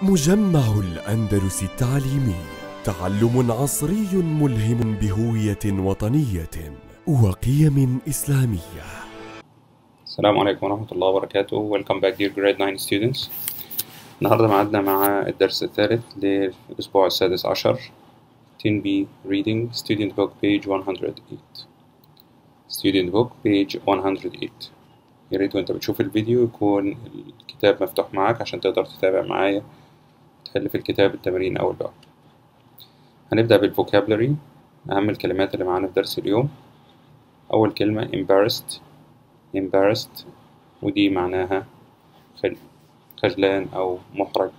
مجمع الأندلس التعليمي تعلم عصري ملهم بهوية وطنية وقيم إسلامية السلام عليكم ورحمة الله وبركاته Welcome back dear grade 9 students النهاردة معادنا مع الدرس الثالث للأسبوع السادس عشر 10B Reading Student Book page 108 Student Book page 108 يا ريت وانت بتشوف الفيديو يكون الكتاب مفتوح معاك عشان تقدر تتابع معايا تحل في الكتاب التمارين أول بأول هنبدأ بالفوكابلري أهم الكلمات اللي معانا في درس اليوم أول كلمة embarrassed embarrassed ودي معناها خل... خجلان أو محرج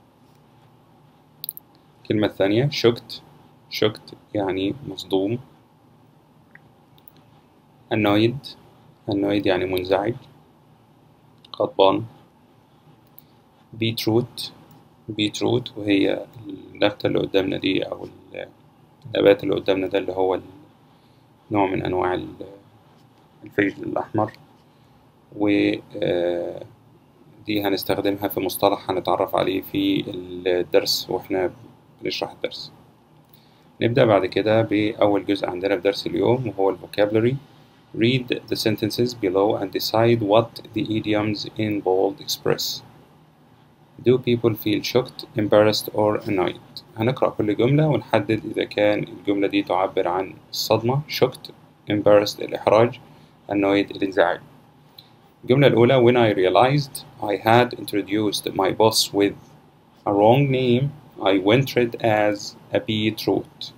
الكلمة الثانية shocked shocked يعني مصدوم annoyed annoyed يعني منزعج غضبان beetroot beetroot وهي النبتة اللي قدامنا دي أو النبات اللي قدامنا ده اللي هو نوع من أنواع الفجل الأحمر و دي هنستخدمها في مصطلح هنتعرف عليه في الدرس وإحنا بنشرح الدرس نبدأ بعد كده بأول جزء عندنا في درس اليوم وهو الفوكابلري Read the sentences below and decide what the idioms in bold express. Do people feel shocked, embarrassed or annoyed? هنقرأ كل جملة ونحدد إذا كان الجملة دي تعبر عن الصدمة shocked, embarrassed الإحراج, annoyed الانزعاج. الجملة الأولى When I realized I had introduced my boss with a wrong name, I ventured as a beetroot.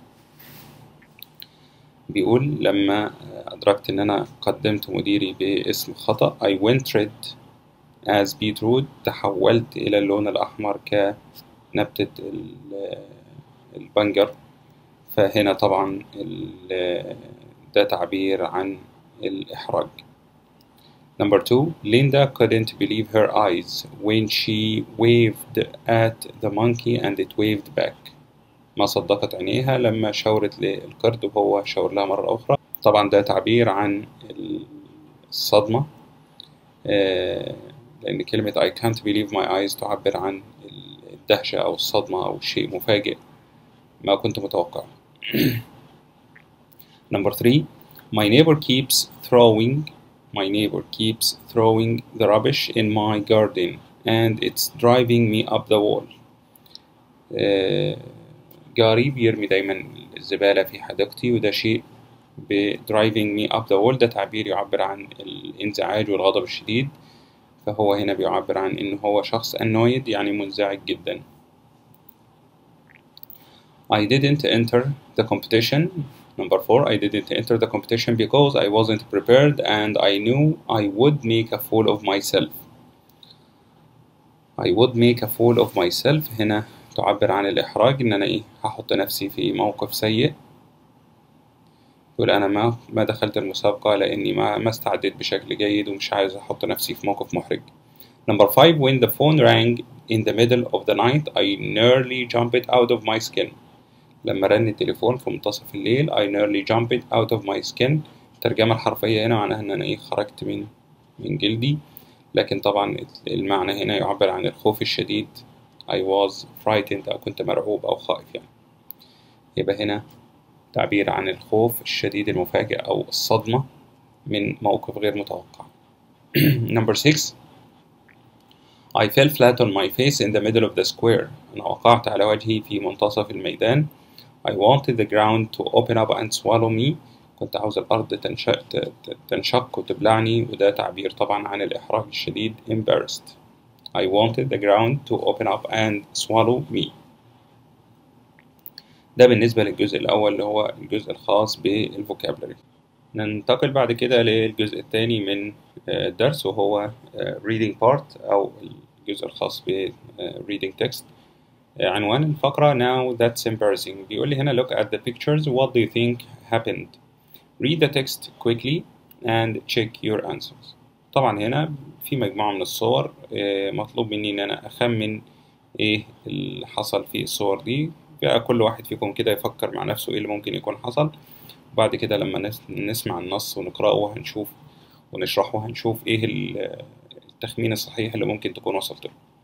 بيقول لما أدركت إن أنا قدمت مديري باسم خطأ I ventured as beetroot تحولت إلى اللون الأحمر كنبتة البنجر فهنا طبعا ده تعبير عن الإحراج Number two, Linda couldn't believe her eyes when she waved at the monkey and it waved back. ما صدقت عينيها لما شاورت للقرد وهو شاور لها مرة أخرى طبعا ده تعبير عن الصدمة لأن كلمة I can't believe my eyes تعبر عن الدهشة أو الصدمة أو شيء مفاجئ ما كنت متوقع Number three, my neighbor keeps throwing my neighbor keeps throwing the rubbish in my garden and it's driving me up the wall. جاري بيرمي دايما الزبالة في حديقتي وده شيء ب driving me up the wall ده تعبير يعبر عن الانزعاج والغضب الشديد فهو هنا بيعبر عن إن هو شخص annoyed يعني منزعج جدا. I didn't enter the competition. Number four, I didn't enter the competition because I wasn't prepared and I knew I would make a fool of myself. I would make a fool of myself هنا تعبر عن الإحراج إن أنا إيه هحط نفسي في موقف سيء يقول أنا ما ما دخلت المسابقة لأني ما ما استعدت بشكل جيد ومش عايز أحط نفسي في موقف محرج. Number five, when the phone rang in the middle of the night, I nearly jumped out of my skin. لما رن التليفون في منتصف الليل I nearly jumped out of my skin الترجمة الحرفية هنا معناها إن أنا إيه خرجت من من جلدي لكن طبعا المعنى هنا يعبر عن الخوف الشديد I was frightened أو كنت مرعوب أو خائف يعني يبقى هنا تعبير عن الخوف الشديد المفاجئ أو الصدمة من موقف غير متوقع Number six I fell flat on my face in the middle of the square أنا وقعت على وجهي في منتصف الميدان I wanted the ground to open up and swallow me كنت عاوز الأرض تنشق, تنشق وتبلعني وده تعبير طبعا عن الإحراج الشديد embarrassed I wanted the ground to open up and swallow me ده بالنسبة للجزء الأول اللي هو الجزء الخاص بالفوكابلري ننتقل بعد كده للجزء الثاني من الدرس وهو reading part أو الجزء الخاص ب reading text عنوان الفقرة now that's embarrassing بيقول لي هنا look at the pictures what do you think happened read the text quickly and check your answers طبعا هنا في مجموعة من الصور مطلوب مني إن أنا أخمن إيه اللي حصل في الصور دي بقى كل واحد فيكم كده يفكر مع نفسه إيه اللي ممكن يكون حصل وبعد كده لما نسمع النص ونقرأه هنشوف ونشرحه هنشوف إيه التخمين الصحيح اللي ممكن تكون وصلت له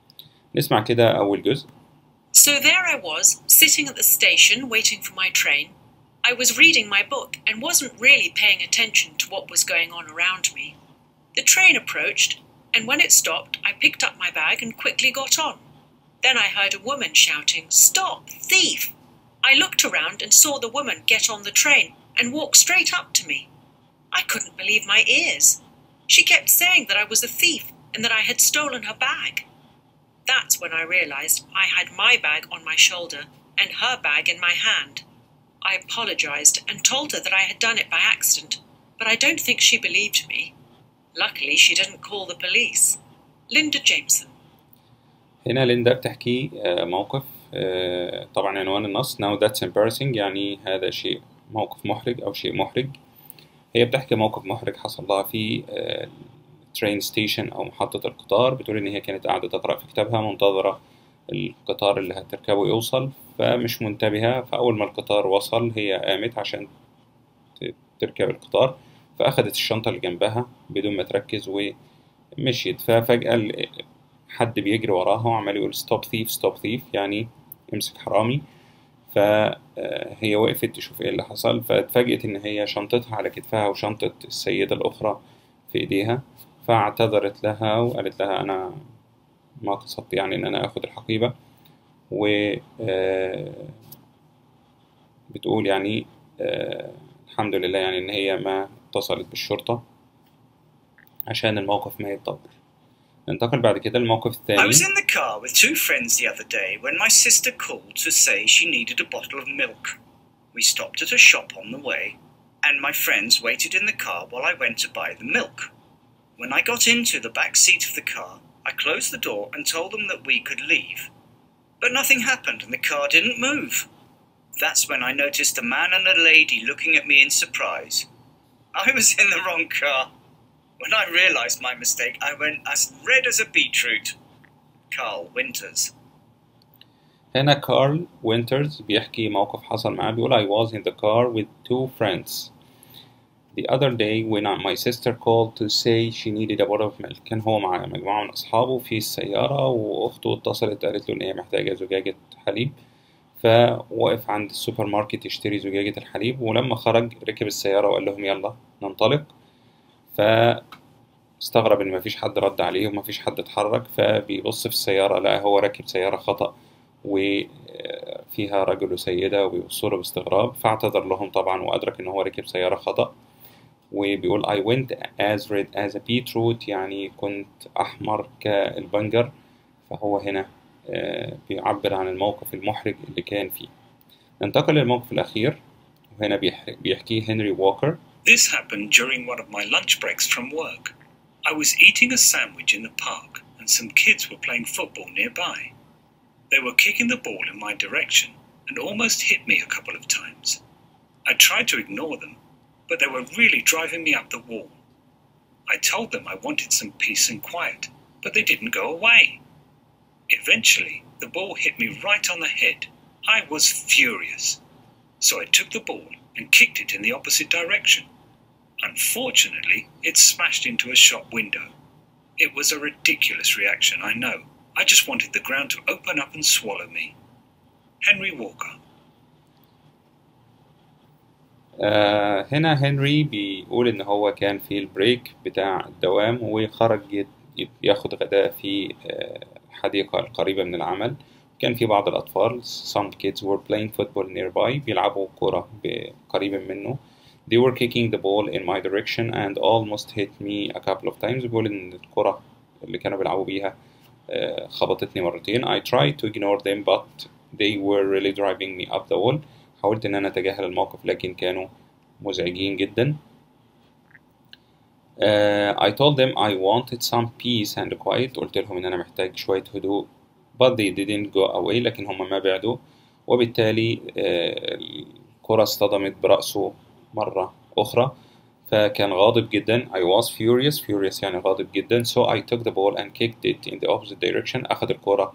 نسمع كده أول جزء So there I was, sitting at the station waiting for my train. I was reading my book and wasn't really paying attention to what was going on around me. The train approached, and when it stopped, I picked up my bag and quickly got on. Then I heard a woman shouting, Stop, thief! I looked around and saw the woman get on the train and walk straight up to me. I couldn't believe my ears. She kept saying that I was a thief and that I had stolen her bag. That's when I realized I had my bag on my shoulder and her bag in my hand. I apologized and told her that I had done it by accident, but I don't think she believed me. Luckily, she didn't call the police. Linda Jameson. هنا ليندا بتحكي آه، موقف آه، طبعا عنوان النص now that's embarrassing يعني هذا شيء موقف محرج أو شيء محرج هي بتحكي موقف محرج حصل لها في ترين ستيشن أو محطة القطار بتقول إن هي كانت قاعدة تقرأ في كتابها منتظرة القطار اللي هتركبه يوصل فمش منتبهة فأول ما القطار وصل هي قامت عشان ت- تركب القطار فأخدت الشنطة اللي جنبها بدون ما تركز ومشيت ففجأة ال- حد بيجري وراها وعمال يقول ستوب ثيف ستوب ثيف يعني امسك حرامي فهي وقفت تشوف ايه اللي حصل فاتفاجئت ان هي شنطتها على كتفها وشنطة السيدة الأخرى في ايديها فاعتذرت لها وقالت لها انا ما قصدت يعني ان انا اخد الحقيبة و آه، بتقول يعني آه، الحمد لله يعني ان هي ما اتصلت بالشرطة عشان الموقف ما يتطور ننتقل بعد كده للموقف I الثاني was in the car with two friends the other day when my sister called to say she needed a bottle of milk. We stopped at a shop on the way, and my friends waited in the car while I went to buy the milk. When I got into the back seat of the car, I closed the door and told them that we could leave. But nothing happened and the car didn't move. That's when I noticed a man and a lady looking at me in surprise. I was in the wrong car. When I realized my mistake, I went as red as a beetroot. Carl Winters. هنا كارل وينترز بيحكي موقف حصل معاه بيقول I was in the car with two friends the other day when my sister called to say she needed a bottle of milk كان هو مع مجموعة من أصحابه في السيارة وأخته اتصلت قالت له إن هي محتاجة زجاجة حليب فوقف عند السوبر ماركت يشتري زجاجة الحليب ولما خرج ركب السيارة وقال لهم يلا ننطلق فاستغرب إن مفيش حد رد عليه ومفيش حد اتحرك فبيبص في السيارة لقى هو راكب سيارة خطأ وفيها رجل وسيدة وبيبصوا له باستغراب فاعتذر لهم طبعا وأدرك إن هو ركب سيارة خطأ وبيقول I went as red as a beetroot يعني كنت أحمر كالبنجر فهو هنا آه، بيعبر عن الموقف المحرج اللي كان فيه ننتقل للموقف الأخير وهنا بيح- بيحكيه هنري ووكر This happened during one of my lunch breaks from work. I was eating a sandwich in the park, and some kids were playing football nearby. They were kicking the ball in my direction and almost hit me a couple of times. I tried to ignore them, but they were really driving me up the wall. I told them I wanted some peace and quiet, but they didn't go away. Eventually, the ball hit me right on the head. I was furious. So I took the ball and kicked it in the opposite direction. Unfortunately, it smashed into a shop window. It was a ridiculous reaction, I know. I just wanted the ground to open up and swallow me. Henry Walker. آه هنا هنري بيقول إن هو كان في البريك بتاع الدوام وخرج يت- يت- ياخد غداء في آه، حديقة القريبة من العمل كان في بعض الأطفال some kids were playing football nearby بيلعبوا كرة ب- قريبا منه they were kicking the ball in my direction and almost hit me a couple of times بيقول إن الكرة اللي كانوا بيلعبوا بيها آه، خبطتني مرتين I tried to ignore them but they were really driving me up the wall حاولت إن أنا أتجاهل الموقف لكن كانوا مزعجين جدا Uh, I told them I wanted some peace and quiet قلت لهم إن أنا محتاج شوية هدوء but they didn't go away لكن هم ما بعدوا وبالتالي uh, الكرة اصطدمت برأسه مرة أخرى فكان غاضب جدا I was furious furious يعني غاضب جدا so I took the ball and kicked it in the opposite direction أخذ الكرة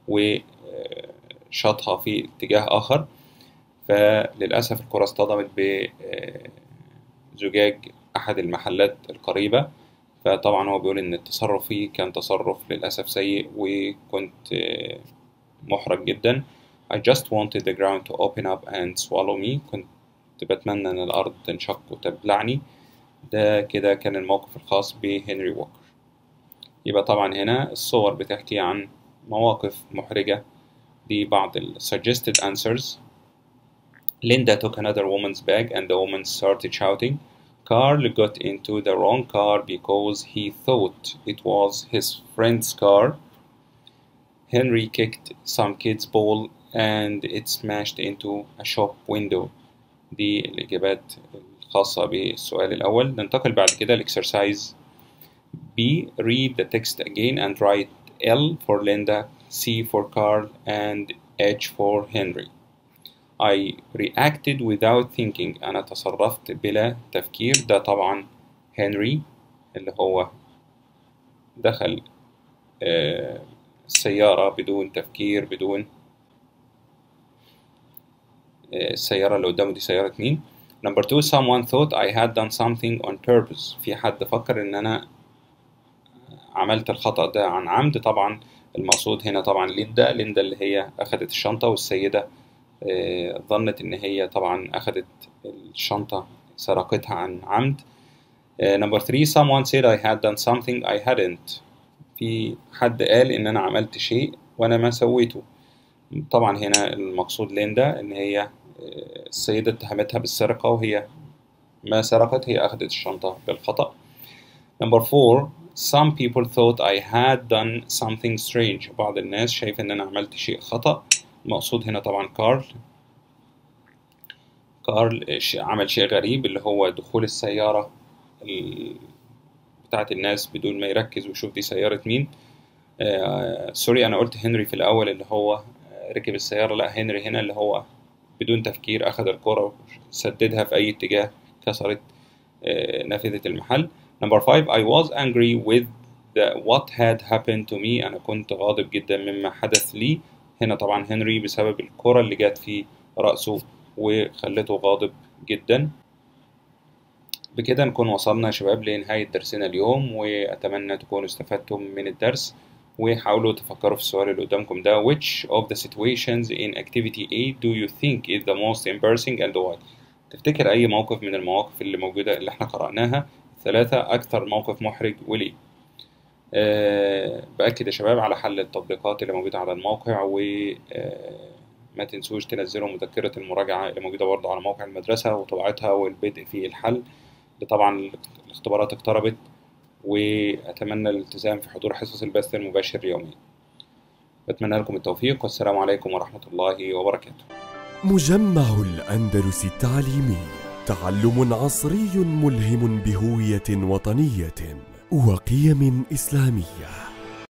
وشاطها في اتجاه آخر فللأسف الكرة اصطدمت بزجاج أحد المحلات القريبة فطبعا هو بيقول إن التصرف فيه كان تصرف للأسف سيء وكنت آه، محرج جدا I just wanted the ground to open up and swallow me كنت بتمنى إن الأرض تنشق وتبلعني ده كده كان الموقف الخاص بهنري ووكر يبقى طبعا هنا الصور بتحكي عن مواقف محرجة لبعض ال suggested answers Linda took another woman's bag and the woman started shouting Carl got into the wrong car because he thought it was his friend's car Henry kicked some kid's ball and it smashed into a shop window دي الإجابات الخاصة بالسؤال الأول ننتقل بعد كده لإكسرسايز B read the text again and write L for Linda C for Carl and H for Henry I reacted without thinking أنا تصرفت بلا تفكير ده طبعا هنري اللي هو دخل آه، السيارة بدون تفكير بدون آه، السيارة اللي قدامه دي سيارة مين Number two, someone thought I had done something on purpose. في حد فكر إن أنا عملت الخطأ ده عن عمد طبعا المقصود هنا طبعا ليندا ليندا اللي هي أخدت الشنطة والسيدة آه، ظنت إن هي طبعا أخدت الشنطة سرقتها عن عمد. آه، Number three, someone said I had done something I hadn't. في حد قال إن أنا عملت شيء وأنا ما سويته. طبعا هنا المقصود ليندا إن هي السيدة اتهمتها بالسرقة وهي ما سرقت هي أخذت الشنطة بالخطأ. Number four, some people thought I had done something strange. بعض الناس شايف إن أنا عملت شيء خطأ. المقصود هنا طبعا كارل. كارل ش- عمل شيء غريب اللي هو دخول السيارة ال- بتاعت الناس بدون ما يركز ويشوف دي سيارة مين. آه سوري أنا قلت هنري في الأول اللي هو آه، ركب السيارة لا هنري هنا اللي هو بدون تفكير أخذ الكرة وسددها في أي اتجاه كسرت آه، نافذة المحل. Number five, I was angry with the what had happened to me. أنا كنت غاضب جدا مما حدث لي. هنا طبعا هنري بسبب الكرة اللي جت في رأسه وخلته غاضب جدا. بكده نكون وصلنا يا شباب لنهاية درسنا اليوم وأتمنى تكونوا استفدتم من الدرس وحاولوا تفكروا في السؤال اللي قدامكم ده which of the situations in activity A do you think is the most embarrassing and why تفتكر أي موقف من المواقف اللي موجودة اللي احنا قرأناها ثلاثة أكثر موقف محرج وليه أه بأكد يا شباب على حل التطبيقات اللي موجودة على الموقع و آه، ما تنسوش تنزلوا مذكرة المراجعة اللي موجودة برضه على موقع المدرسة وطباعتها والبدء في الحل طبعا الاختبارات اقتربت وأتمنى الالتزام في حضور حصص البث المباشر يوميا بتمنى لكم التوفيق والسلام عليكم ورحمة الله وبركاته مجمع الأندلس التعليمي تعلم عصري ملهم بهوية وطنية وقيم إسلامية